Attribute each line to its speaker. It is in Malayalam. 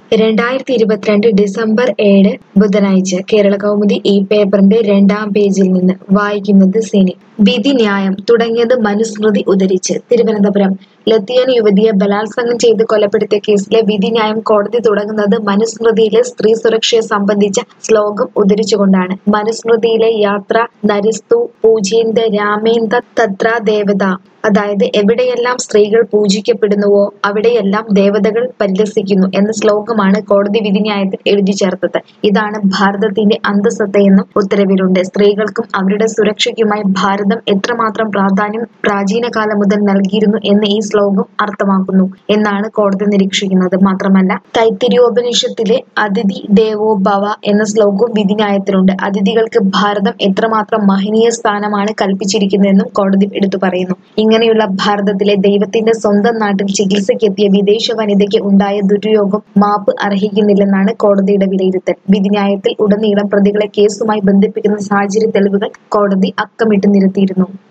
Speaker 1: രണ്ടായിരത്തി ഇരുപത്തിരണ്ട് ഡിസംബർ ഏഴ് ബുധനാഴ്ച കേരള കൗമുദി ഈ പേപ്പറിന്റെ രണ്ടാം പേജിൽ നിന്ന് വായിക്കുന്നത് സിനി വിധി ന്യായം തുടങ്ങിയത് മനുസ്മൃതി ഉദ്ധരിച്ച് തിരുവനന്തപുരം ലത്തിയൻ യുവതിയെ ബലാത്സംഗം ചെയ്ത് കൊലപ്പെടുത്തിയ കേസിലെ വിധി ന്യായം കോടതി തുടങ്ങുന്നത് മനുസ്മൃതിയിലെ സ്ത്രീ സുരക്ഷയെ സംബന്ധിച്ച ശ്ലോകം ഉദ്ധരിച്ചുകൊണ്ടാണ് മനുസ്മൃതിയിലെ യാത്ര നരിസ്തു പൂജേന്ദ രാമേന്ദ തത്ര ദേവത അതായത് എവിടെയെല്ലാം സ്ത്രീകൾ പൂജിക്കപ്പെടുന്നുവോ അവിടെയെല്ലാം ദേവതകൾ പരിലസിക്കുന്നു എന്ന ശ്ലോകമാണ് കോടതി വിധിന്യായത്തിൽ എഴുതി ചേർത്തത് ഇതാണ് ഭാരതത്തിന്റെ അന്തസത്തയെന്നും ഉത്തരവിലുണ്ട് സ്ത്രീകൾക്കും അവരുടെ സുരക്ഷയ്ക്കുമായി ഭാരതം എത്രമാത്രം പ്രാധാന്യം പ്രാചീന കാലം മുതൽ നൽകിയിരുന്നു എന്ന് ഈ ശ്ലോകം അർത്ഥമാക്കുന്നു എന്നാണ് കോടതി നിരീക്ഷിക്കുന്നത് മാത്രമല്ല തൈത്തിരിയോപനിഷത്തിലെ അതിഥി ദേവോ ഭവ എന്ന ശ്ലോകവും വിധിന്യായത്തിലുണ്ട് അതിഥികൾക്ക് ഭാരതം എത്രമാത്രം മഹനീയ സ്ഥാനമാണ് കൽപ്പിച്ചിരിക്കുന്നതെന്നും കോടതി എടുത്തു പറയുന്നു ഇങ്ങനെയുള്ള ഭാരതത്തിലെ ദൈവത്തിന്റെ സ്വന്തം നാട്ടിൽ ചികിത്സയ്ക്കെത്തിയ വിദേശ വനിതയ്ക്ക് ഉണ്ടായ ദുര്യോഗം മാപ്പ് അർഹിക്കുന്നില്ലെന്നാണ് കോടതിയുടെ വിലയിരുത്തൽ വിധിന്യായത്തിൽ ഉടനീളം പ്രതികളെ കേസുമായി ബന്ധിപ്പിക്കുന്ന സാഹചര്യ തെളിവുകൾ കോടതി അക്കമിട്ട് നിരത്തിയിരുന്നു